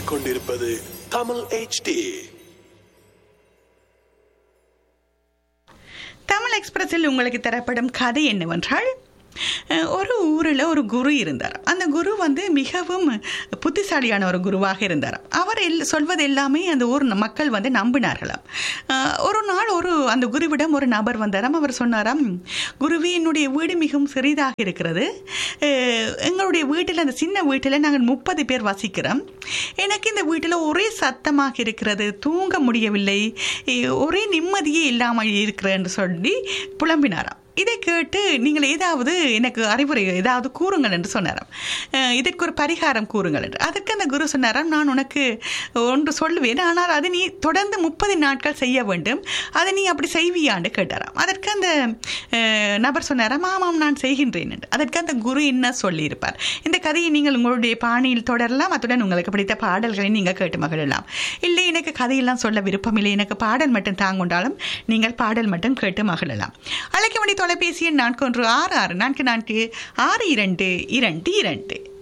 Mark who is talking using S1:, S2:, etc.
S1: கேட்டுக்கொண்டிருப்பது தமிழ் HD
S2: தமிழ் எக்ஸ்பிரஸில் உங்களுக்கு தரப்படும் கதை என்னவென்றால் அஹ், ஒரு ஊரில் ஒரு குரு இருந்தார் அந்த குரு வந்து மிகவும் புத்திசாலியான ஒரு குருவாக இருந்தார் அவர் எல் சொல்வது எல்லாமே அந்த ஊர் மக்கள் வந்து நம்பினார்களாம் அஹ், ஒரு நாள் ஒரு அந்த குருவிடம் ஒரு நபர் வந்தாராம் அவர் சொன்னாராம் குருவி என்னுடைய வீடு மிகவும் சிறிதாக இருக்கிறது அஹ், எங்களுடைய வீட்டில் அந்த சின்ன வீட்டில் நாங்கள் முப்பது பேர் வசிக்கிறோம் எனக்கு இந்த வீட்டில் ஒரே சத்தமாக இருக்கிறது தூங்க முடியவில்லை அஹ், ஒரே நிம்மதியே இல்லாமல் இருக்கிறேன்னு சொல்லி புலம்பினாராம் இதை கேட்டு நீங்கள் ஏதாவது எனக்கு அறிவுரை ஏதாவது கூறுங்கள் என்று சொன்னாராம் அஹ், இதற்கு ஒரு பரிகாரம் கூறுங்கள் என்று அதற்கு அந்த குரு சொன்னாராம் நான் உனக்கு ஒன்று சொல்லுவேன் ஆனால் அதை நீ தொடர்ந்து முப்பது நாட்கள் செய்ய வேண்டும் அதை நீ அப்படி செய்வியான்னு கேட்டாராம் அதற்கு அந்த அஹ், நபர் சொன்னாராம் ஆமாம் நான் செய்கின்றேன் என்று அதற்கு அந்த குரு என்ன சொல்லியிருப்பார் இந்த கதையை நீங்கள் உங்களுடைய பாணியில் தொடரலாம் அத்துடன் உங்களுக்கு பிடித்த பாடல்களை நீங்கள் கேட்டு மகிழலாம் இல்லை எனக்கு கதையெல்லாம் சொல்ல விருப்பமில்லை எனக்கு பாடல் மட்டும் தாங்கொண்டாலும் நீங்கள் பாடல் மட்டும் கேட்டு மகிழலாம் அழைக்க வேண்டிய தொலைபேசி எண் நான்கு ஒன்று ஆறு ஆறு நான்கு நான்கு ஆறு இரண்டு இரண்டு இரண்டு